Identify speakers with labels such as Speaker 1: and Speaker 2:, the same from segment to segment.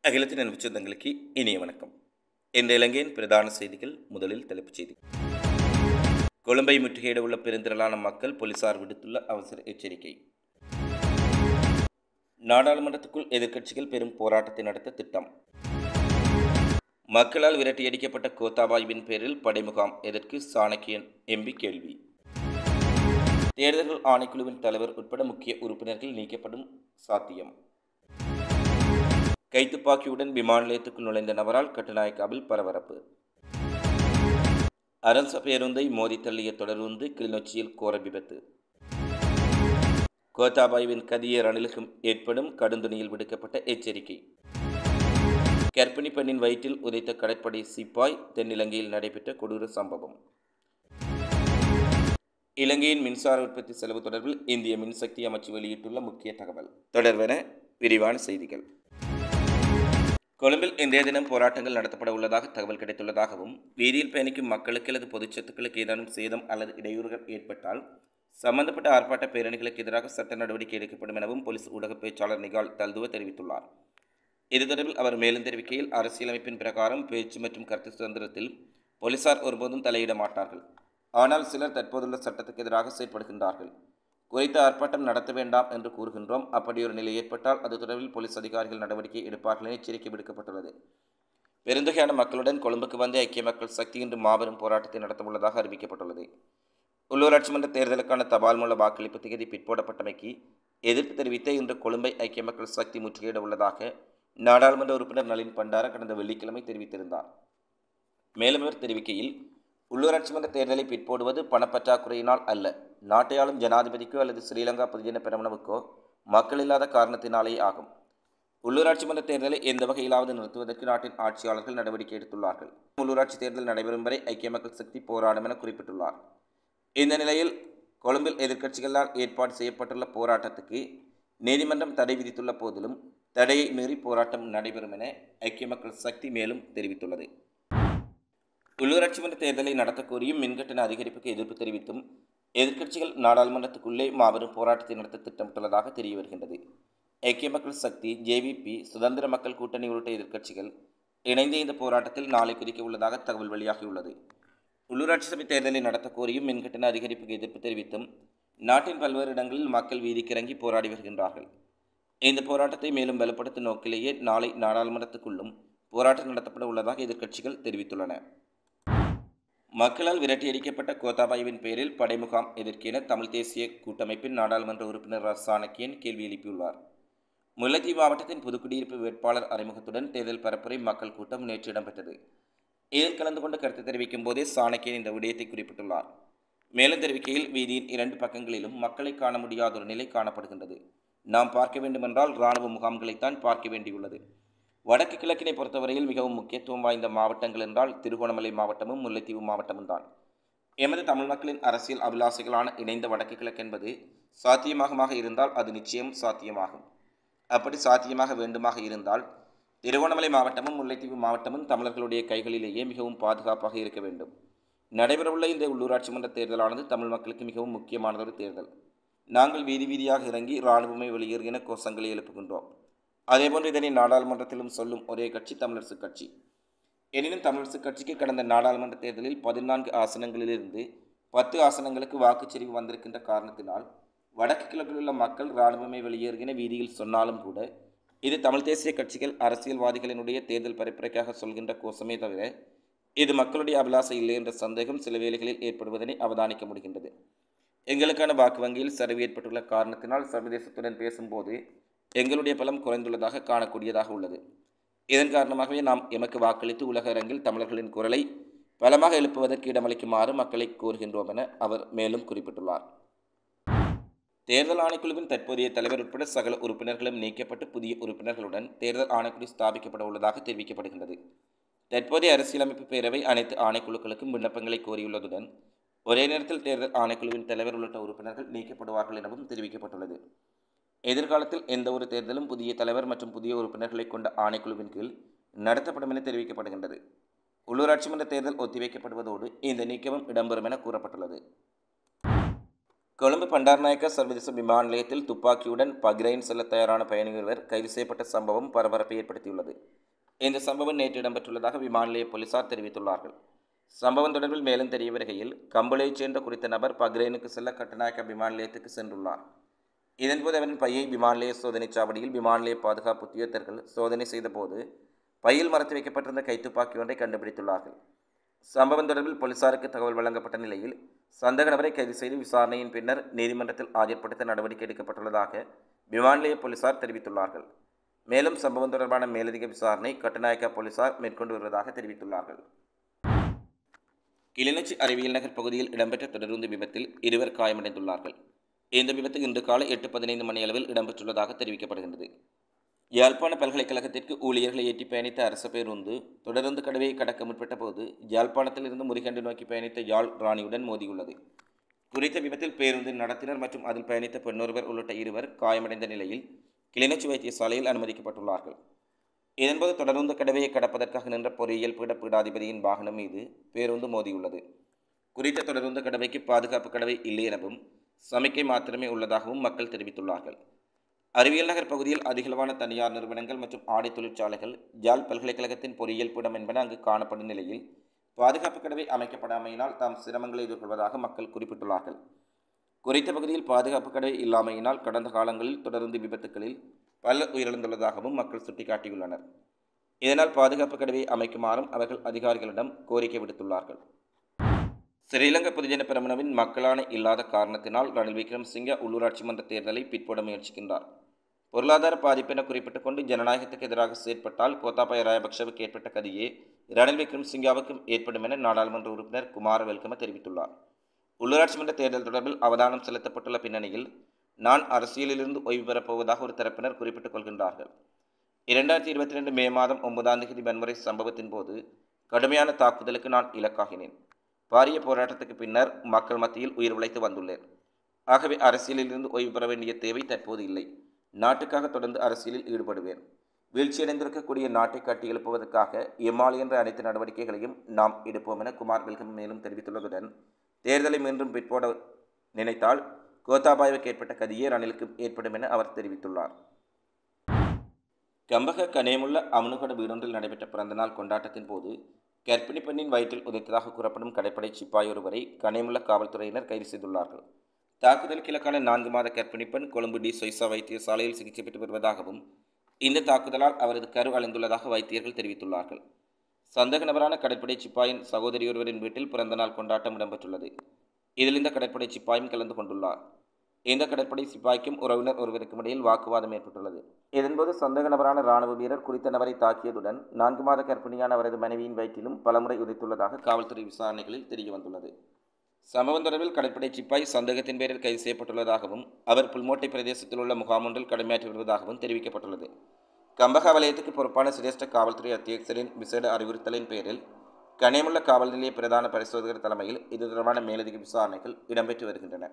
Speaker 1: அகிலத்தின் அன்பு சொந்தங்களுக்கு இனிய வணக்கம் இந்த இலங்கையின் பிரதான செய்திகள் முதலில் தலைப்புச் செய்தி கொழும்பை முற்றுகையிட உள்ள பெருந்திரளான மக்கள் போலீசார் விடுத்துள்ள அவசர எச்சரிக்கை நாடாளுமன்றத்துக்குள் எதிர்க்கட்சிகள் பெரும் போராட்டத்தை நடத்த திட்டம் மக்களால் விரட்டியடிக்கப்பட்ட கோத்தாபாய்வின் பேரில் படைமுகாம் எதற்கு சாணக்கியன் எம்பி கேள்வி தேர்தல்கள் ஆணைக்குழுவின் தலைவர் உட்பட முக்கிய உறுப்பினர்கள் நீக்கப்படும் சாத்தியம் கைத்துப்பாக்கியுடன் விமான நிலையத்துக்குள் நுழைந்த நபரால் கட்டுநாயக்காவில் பரபரப்பு அரச பேருந்தை மோதி தள்ளிய தொடருந்து கிளிநொச்சியில் கோர விபத்து கோத்தாபாயுவின் கதிய ரணிலுக்கும் ஏற்படும் கடுந்துணியில் விடுக்கப்பட்ட எச்சரிக்கை கர்ப்பிணி பெண்ணின் வயிற்றில் உதைத்த கடற்படை சிப்பாய் தென்னிலங்கையில் நடைபெற்ற கொடூர சம்பவம் இலங்கையின் மின்சார உற்பத்தி செலவு தொடர்பில் இந்திய மின்சக்தி அமைச்சு வெளியிட்டுள்ள முக்கிய தகவல் தொடர்வென விரிவான செய்திகள் கொழும்பில் இன்றைய தினம் போராட்டங்கள் நடத்தப்பட உள்ளதாக தகவல் கிடைத்துள்ளதாகவும் வீதியில் பயணிக்கும் மக்களுக்கு அல்லது பொதுச் சொத்துக்களுக்கு ஏதேனும் சேதம் அல்லது இடையூறுகள் ஏற்பட்டால் சம்பந்தப்பட்ட ஆர்ப்பாட்ட பேரணிகளுக்கு எதிராக சட்ட நடவடிக்கை எடுக்கப்படும் எனவும் போலீஸ் ஊடக பேச்சாளர் நிகால் தல்துவ தெரிவித்துள்ளார் இது தொடர்பில் அவர் மேலும் தெரிவிக்கையில் அரசியலமைப்பின் பிரகாரம் பேச்சு மற்றும் கருத்து சுதந்திரத்தில் போலீசார் ஒருபோதும் தலையிட மாட்டார்கள் ஆனால் சிலர் தற்போதுள்ள சட்டத்துக்கு எதிராக செயற்படுகின்றார்கள் குறித்த ஆர்ப்பாட்டம் நடத்த வேண்டாம் என்று கூறுகின்றோம் அப்படியொரு நிலை ஏற்பட்டால் அது தொடர்பில் போலீஸ் அதிகாரிகள் நடவடிக்கை எடுப்பார்கள் என எச்சரிக்கை விடுக்கப்பட்டுள்ளது பெருந்தொகையான மக்களுடன் கொழும்புக்கு வந்து ஐக்கிய மக்கள் சக்தி இன்று மாபெரும் போராட்டத்தை நடத்த உள்ளதாக அறிவிக்கப்பட்டுள்ளது உள்ளூராட்சி மன்ற தேர்தலுக்கான தபால் மூல வாக்களிப்பு திகதி பிற்போடப்பட்டமைக்கு எதிர்ப்பு தெரிவித்த இன்று கொழும்பை ஐக்கிய மக்கள் சக்தி முற்றுகையிட உள்ளதாக நாடாளுமன்ற உறுப்பினர் நளின் பண்டார கடந்த வெள்ளிக்கிழமை தெரிவித்திருந்தார் மேலும் அவர் தெரிவிக்கையில் உள்ளூராட்சி மன்ற தேர்தலை பிற்போடுவது பணப்பற்றாக்குறையினால் அல்ல நாட்டை ஆளும் ஜனாதிபதிக்கோ அல்லது ஸ்ரீலங்கா பொதுஜன பெரமுனவுக்கோ மக்கள் இல்லாத காரணத்தினாலே ஆகும் உள்ளூராட்சி மன்ற தேர்தலை எந்த வகையிலாவது நிறுத்துவதற்கு நாட்டின் ஆட்சியாளர்கள் நடவடிக்கை எடுத்துள்ளார்கள் உள்ளூராட்சி தேர்தல் நடைபெறும் வரை ஐக்கிய மக்கள் சக்தி போராடும் என குறிப்பிட்டுள்ளார் இந்த நிலையில் கொழும்பில் எதிர்க்கட்சிகளால் ஏற்பாடு செய்யப்பட்டுள்ள போராட்டத்துக்கு நீதிமன்றம் தடை விதித்துள்ள போதிலும் தடையை மீறி போராட்டம் நடைபெறும் என ஐக்கிய மக்கள் சக்தி மேலும் தெரிவித்துள்ளது உள்ளூராட்சி மன்ற தேர்தலை நடத்த கோரியும் மின்கட்டண அதிகரிப்புக்கு எதிர்ப்பு தெரிவித்தும் எதிர்க்கட்சிகள் நாடாளுமன்றத்துக்குள்ளே மாபெரும் போராட்டத்தை நடத்த திட்டமிட்டுள்ளதாக தெரிய வருகின்றது ஐக்கிய மக்கள் சக்தி ஜேவிபி சுதந்திர மக்கள் கூட்டணி உள்ளிட்ட எதிர்க்கட்சிகள் இணைந்து இந்த போராட்டத்தில் நாளை குதிக்க உள்ளதாக தகவல் வெளியாகியுள்ளது உள்ளூராட்சி சபை தேர்தலை நடத்த கோரியும் மின்கட்டண அதிகரிப்புக்கு எதிர்ப்பு தெரிவித்தும் நாட்டின் பல்வேறு இடங்களில் மக்கள் வீதிக்கு இறங்கி போராடி வருகின்றார்கள் இந்த போராட்டத்தை மேலும் பலப்படுத்தும் நோக்கிலேயே நாளை நாடாளுமன்றத்துக்குள்ளும் போராட்டம் நடத்தப்பட உள்ளதாக எதிர்க்கட்சிகள் தெரிவித்துள்ளன மக்களால் விரட்டியடிக்கப்பட்ட கோத்தாபாயுவின் பேரில் படைமுகாம் எதிர்க்கென தமிழ் தேசிய கூட்டமைப்பின் நாடாளுமன்ற உறுப்பினர் ரஸ் சாணக்கியன் கேள்வி எழுப்பியுள்ளார் முல்லைத்தீவு மாவட்டத்தின் புதுக்குடியிருப்பு வேட்பாளர் அறிமுகத்துடன் தேர்தல் பரப்புரை மக்கள் கூட்டம் நேற்று இடம்பெற்றது இதில் கலந்து கொண்டு கருத்து தெரிவிக்கும் போதே சாணக்கியன் இந்த விடயத்தை குறிப்பிட்டுள்ளார் மேலும் தெரிவிக்கையில் வீதியின் இரண்டு பக்கங்களிலும் மக்களை காண முடியாத ஒரு நிலை காணப்படுகின்றது நாம் பார்க்க வேண்டுமென்றால் இராணுவ முகாம்களைத்தான் பார்க்க வேண்டியுள்ளது வடக்கு கிழக்கினை பொறுத்தவரையில் மிகவும் முக்கியத்துவம் வாய்ந்த மாவட்டங்கள் என்றால் திருகோணமலை மாவட்டமும் முல்லைத்தீவு மாவட்டமும் தான் எமது தமிழ் மக்களின் அரசியல் அபிலாசைகளான இணைந்த வடக்கு கிழக்கு என்பது சாத்தியமாகமாக இருந்தால் அது நிச்சயம் சாத்தியமாகும் அப்படி சாத்தியமாக வேண்டுமாக இருந்தால் திருகோணமலை மாவட்டமும் முல்லைத்தீவு மாவட்டமும் தமிழர்களுடைய கைகளிலேயே மிகவும் பாதுகாப்பாக இருக்க வேண்டும் நடைபெறவுள்ள இந்த உள்ளூராட்சி மன்ற தேர்தலானது தமிழ் மக்களுக்கு மிகவும் முக்கியமானதொரு தேர்தல் நாங்கள் வீதி வீதியாக இறங்கி இராணுவமை வெளியேறு என கோஷங்களை எழுப்புகின்றோம் அதேபோன்று இதனை நாடாளுமன்றத்திலும் சொல்லும் ஒரே கட்சி தமிழரசு கட்சி எனினும் தமிழரசு கட்சிக்கு கடந்த நாடாளுமன்ற தேர்தலில் பதினான்கு ஆசனங்களிலிருந்து பத்து ஆசனங்களுக்கு வாக்குச்சரிவு வந்திருக்கின்ற காரணத்தினால் வடக்கு கிழக்கில் உள்ள மக்கள் இராணுவமை வெளியேறுகின வீதியில் சொன்னாலும் கூட இது தமிழ் தேசிய கட்சிகள் அரசியல்வாதிகளினுடைய தேர்தல் பரப்புரைக்காக சொல்கின்ற கோஷமே தவிர இது மக்களுடைய அபிலாசை இல்லை என்ற சந்தேகம் சில வேளைகளில் ஏற்படுவதனை அவதானிக்க முடிகின்றது எங்களுக்கான வாக்கு வங்கியில் சரிவு ஏற்பட்டுள்ள காரணத்தினால் சர்வதேசத்துடன் பேசும்போது எங்களுடைய பலம் குறைந்துள்ளதாக காணக்கூடியதாக உள்ளது இதன் காரணமாகவே நாம் எமக்கு வாக்களித்து உலக அரங்கில் தமிழர்களின் குரலை பலமாக எழுப்புவதற்கு இடமளிக்குமாறு மக்களை கோருகின்றோம் என அவர் மேலும் குறிப்பிட்டுள்ளார் தேர்தல் ஆணைக்குழுவின் தற்போதைய தலைவர் உட்பட சகல உறுப்பினர்களும் நீக்கப்பட்டு புதிய உறுப்பினர்களுடன் தேர்தல் ஆணைக்குழு ஸ்தாபிக்கப்பட உள்ளதாக தெரிவிக்கப்படுகின்றது தற்போதைய அரசியலமைப்பு பேரவை அனைத்து ஆணைக்குழுக்களுக்கும் விண்ணப்பங்களை கோரியுள்ளதுடன் ஒரே நேரத்தில் தேர்தல் ஆணைக்குழுவின் தலைவர் உள்ளிட்ட உறுப்பினர்கள் நீக்கப்படுவார்கள் எனவும் தெரிவிக்கப்பட்டுள்ளது எதிர்காலத்தில் எந்த ஒரு தேர்தலும் புதிய தலைவர் மற்றும் புதிய உறுப்பினர்களை கொண்ட ஆணைக்குழுவின் கீழ் நடத்தப்படும் என தெரிவிக்கப்படுகின்றது உள்ளூராட்சி மன்ற தேர்தல் ஒத்திவைக்கப்படுவதோடு இந்த நீக்கமும் இடம்பெறும் என கூறப்பட்டுள்ளது கொழும்பு பண்டார்நாயக்க சர்வதேச விமான நிலையத்தில் துப்பாக்கியுடன் பக்ரைன் செல்ல தயாரான பயணி ஒருவர் கைது செய்யப்பட்ட சம்பவம் பரபரப்பை ஏற்படுத்தியுள்ளது இந்த சம்பவம் நேற்று இடம்பெற்றுள்ளதாக விமான நிலைய போலீசார் தெரிவித்துள்ளார்கள் சம்பவம் தொடர்பில் மேலும் தெரிய வருகையில் கம்பளையைச் சேர்ந்த குறித்த நபர் பக்ரைனுக்கு செல்ல கட்டுநாயக்க விமான நிலையத்துக்கு சென்றுள்ளார் இதன்போது அவரின் பையை விமான நிலைய சோதனைச் சாவடியில் விமான நிலைய பாதுகாப்பு உத்தியோகத்தர்கள் சோதனை செய்தபோது பையில் மறைத்து வைக்கப்பட்டிருந்த கைத்துப்பாக்கி ஒன்றை கண்டுபிடித்துள்ளார்கள் சம்பவம் தொடர்பில் போலீசாருக்கு தகவல் வழங்கப்பட்ட நிலையில் சந்தக நபரை கைது செய்து விசாரணையின் பின்னர் நீதிமன்றத்தில் ஆஜர்படுத்த நடவடிக்கை எடுக்கப்பட்டுள்ளதாக விமான நிலைய போலீசார் தெரிவித்துள்ளார்கள் மேலும் சம்பவம் தொடர்பான மேலதிக விசாரணை கட்டுநாயக்கா போலீசார் மேற்கொண்டு வருவதாக தெரிவித்துள்ளார்கள் கிளிநொச்சி அறிவியல் நகர் பகுதியில் இடம்பெற்ற தொடருந்து விபத்தில் இருவர் காயமடைந்துள்ளார்கள் இந்த விபத்து இன்று காலை எட்டு பதினைந்து மணி அளவில் இடம்பெற்றுள்ளதாக தெரிவிக்கப்படுகின்றது யாழ்ப்பாண பல்கலைக்கழகத்திற்கு ஊழியர்களை ஏற்றி பயணித்த அரசு பேருந்து தொடருந்து கடவையை கடக்க முற்பட்ட போது யாழ்ப்பாணத்தில் இருந்து முறிகண்டு நோக்கி பயணித்த யாழ் ராணியுடன் மோதியுள்ளது குறித்த விபத்தில் பேருந்தின் நடத்தினர் மற்றும் அதில் பயணித்த பெண்ணொருவர் உள்ளிட்ட இருவர் காயமடைந்த நிலையில் கிளிநொச்சி வைத்தியசாலையில் அனுமதிக்கப்பட்டுள்ளார்கள் இதன்போது தொடருந்து கடவையை கடப்பதற்காக நின்ற பொறியியல் பீட பீடாதிபதியின் வாகனம் மீது பேருந்து மோதியுள்ளது குறித்த தொடருந்து கடவைக்கு பாதுகாப்பு கடவை இல்லை எனவும் சமிக்கை மாத்திரமே உள்ளதாகவும் மக்கள் தெரிவித்துள்ளார்கள் அறிவியல் நகர் பகுதியில் அதிகளவான தனியார் நிறுவனங்கள் மற்றும் ஆடை தொழிற்சாலைகள் ஜாழ் பல்கலைக்கழகத்தின் பொறியியல் பீடம் என்பன அங்கு காணப்படும் நிலையில் பாதுகாப்பு கடவை அமைக்கப்படாமையினால் தாம் சிரமங்களை எதிர்கொள்வதாக மக்கள் குறிப்பிட்டுள்ளார்கள் குறித்த பகுதியில் பாதுகாப்பு கடவை இல்லாமையினால் கடந்த காலங்களில் தொடர்ந்து விபத்துகளில் பல உயிரிழந்துள்ளதாகவும் மக்கள் சுட்டிக்காட்டியுள்ளனர் இதனால் பாதுகாப்பு கடவை அமைக்குமாறும் அவர்கள் அதிகாரிகளிடம் கோரிக்கை விடுத்துள்ளார்கள் ஸ்ரீலங்கா பொதுஜன பெரமுனவின் மக்களான இல்லாத காரணத்தினால் ரணில் விக்ரமசிங்க உள்ளூராட்சி மன்ற தேர்தலை பிற்போட முயற்சிக்கின்றார் பொருளாதார பாதிப்பென குறிப்பிட்டுக் கொண்டு ஜனநாயகத்துக்கு எதிராக செயற்பட்டால் கோத்தாபாய ராயபக்ஷவுக்கு ஏற்பட்ட கதியே ரணில் விக்ரமசிங்காவுக்கும் ஏற்படும் என நாடாளுமன்ற உறுப்பினர் குமார வெல்கம தெரிவித்துள்ளார் உள்ளூராட்சி மன்ற தேர்தல் தொடர்பில் அவதானம் செலுத்தப்பட்டுள்ள பின்னணியில் நான் அரசியலிலிருந்து ஓய்வு பெறப் போவதாக ஒரு தரப்பினர் குறிப்பிட்டுக் கொள்கின்றார்கள் இரண்டாயிரத்தி இருபத்தி ரெண்டு மே மாதம் ஒன்பதாம் தேதி வன்முறை சம்பவத்தின் போது கடுமையான தாக்குதலுக்கு நான் இலக்காகினேன் பாரிய போராட்டத்துக்கு பின்னர் மக்கள் மத்தியில் உயிர் உழைத்து வந்துள்ளேன் ஆகவே அரசியலிலிருந்து ஓய்வு பெற வேண்டிய தேவை தற்போது இல்லை நாட்டுக்காக தொடர்ந்து அரசியலில் ஈடுபடுவேன் வீழ்ச்சியடைந்திருக்கக்கூடிய நாட்டை கட்டியெழுப்புவதற்காக எம்மாள் என்ற அனைத்து நடவடிக்கைகளையும் நாம் எடுப்போம் என குமார் வெல்கம் மேலும் தெரிவித்துள்ளதுடன் தேர்தலை மீண்டும் பிற்போட நினைத்தால் கோத்தாபாயுவுக்கு ஏற்பட்ட கதியே ரணிலுக்கு ஏற்படும் என அவர் தெரிவித்துள்ளார் கம்பக கனேமுள்ள அமனுகட வீடொன்றில் நடைபெற்ற பிறந்தநாள் கொண்டாட்டத்தின் போது கர்ப்பிணி பெண்ணின் வயிற்றில் உதைத்ததாக கூறப்படும் கடைப்படை சிப்பாய் ஒருவரை கனேமுள்ள காவல்துறையினர் கைது செய்துள்ளார்கள் தாக்குதலுக்கு இலக்கான நான்கு மாத கர்ப்பிணி பெண் கொழும்பு டி சொய்சா வைத்தியசாலையில் சிகிச்சை பெற்று வருவதாகவும் இந்த தாக்குதலால் அவரது கரு அழிந்துள்ளதாக வைத்தியர்கள் தெரிவித்துள்ளார்கள் சந்தேக நபரான கடற்படை சிப்பாயின் சகோதரி ஒருவரின் வீட்டில் பிறந்தநாள் கொண்டாட்டம் இடம்பெற்றுள்ளது இதில் இந்த கடற்படை சிப்பாயும் கலந்து கொண்டுள்ளார் இந்த கடற்படை சிப்பாய்க்கும் உறவினர் ஒருவருக்கும் இடையில் வாக்குவாதம் ஏற்பட்டுள்ளது இதன்போது சந்தேக நபரான ராணுவ வீரர் குறித்த நபரை தாக்கியதுடன் நான்கு மாத கர்ப்பிணியான அவரது மனைவியின் வயிற்றிலும் பலமுறை உதைத்துள்ளதாக காவல்துறை விசாரணைகளில் தெரிய வந்துள்ளது சம்பவம் தொடர்பில் கடற்படை சிப்பாய் சந்தேகத்தின் பேரில் கைது செய்யப்பட்டுள்ளதாகவும் அவர் புல்மோட்டை பிரதேசத்தில் உள்ள முகாமொன்றில் கடமையாற்றி வருவதாகவும் தெரிவிக்கப்பட்டுள்ளது கம்பக வலயத்துக்கு பொறுப்பான சிரேஷ்ட காவல்துறை அத்தியட்சரின் விசேட அறிவுறுத்தலின் பேரில் கனியமுள்ள காவல் நிலைய பிரதான பரிசோதகர் தலைமையில் இது தொடர்பான மேலதிக விசாரணைகள் இடம்பெற்று வருகின்றன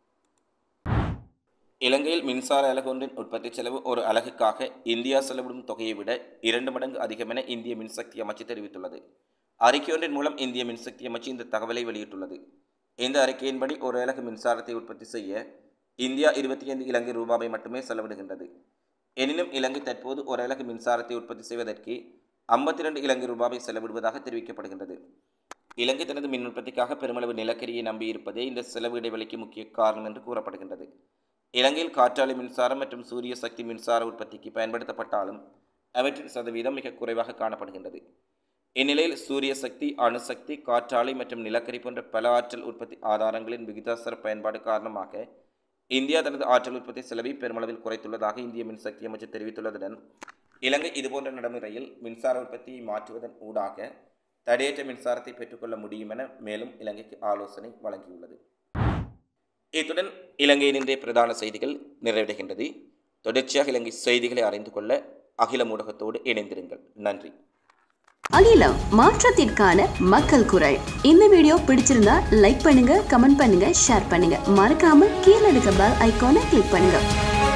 Speaker 1: இலங்கையில் மின்சார அலகு ஒன்றின் உற்பத்தி செலவு ஒரு அலகுக்காக இந்தியா செலவிடும் தொகையை விட இரண்டு மடங்கு அதிகம் என இந்திய மின்சக்தி அமைச்சு தெரிவித்துள்ளது அறிக்கையொன்றின் மூலம் இந்திய மின்சக்தி அமைச்சு இந்த தகவலை வெளியிட்டுள்ளது இந்த அறிக்கையின்படி ஒரு அலகு மின்சாரத்தை உற்பத்தி செய்ய இந்தியா இருபத்தி ஐந்து இலங்கை ரூபாவை மட்டுமே செலவிடுகின்றது எனினும் இலங்கை தற்போது ஒரு அலகு மின்சாரத்தை உற்பத்தி செய்வதற்கு ஐம்பத்தி ரெண்டு இலங்கை ரூபாவை செலவிடுவதாக தெரிவிக்கப்படுகின்றது இலங்கை தனது மின் உற்பத்திக்காக பெருமளவு நிலக்கரியை நம்பியிருப்பதே இந்த செலவு இடைவெளிக்கு முக்கிய காரணம் என்று கூறப்படுகின்றது இலங்கையில் காற்றாலை மின்சாரம் மற்றும் சூரிய சக்தி மின்சார உற்பத்திக்கு பயன்படுத்தப்பட்டாலும் அவற்றின் சதவீதம் மிக குறைவாக காணப்படுகின்றது இந்நிலையில் சூரிய சக்தி அணுசக்தி காற்றாலை மற்றும் நிலக்கரி போன்ற பல ஆற்றல் உற்பத்தி ஆதாரங்களின் விகிதாசார பயன்பாடு காரணமாக இந்தியா தனது ஆற்றல் உற்பத்தி செலவை பெருமளவில் குறைத்துள்ளதாக இந்திய மின்சக்தி அமைச்சர் தெரிவித்துள்ளதுடன் இலங்கை இதுபோன்ற நடைமுறையில் மின்சார உற்பத்தியை மாற்றுவதன் ஊடாக தடையற்ற மின்சாரத்தை பெற்றுக்கொள்ள முடியும் என மேலும் இலங்கைக்கு ஆலோசனை வழங்கியுள்ளது இத்துடன் இலங்கையின் இன்றைய பிரதான செய்திகள் நிறைவடைகின்றது தொடர்ச்சியாக இலங்கை செய்திகளை அறிந்து கொள்ள அகில ஊடகத்தோடு இணைந்திருங்கள் நன்றி
Speaker 2: அகிலம் மாற்றத்திற்கான மக்கள் குரல் இந்த வீடியோ பிடிச்சிருந்தா லைக் பண்ணுங்க கமெண்ட் பண்ணுங்க ஷேர் பண்ணுங்க மறக்காம கீழே இருக்க பெல் ஐகானை கிளிக் பண்ணுங்க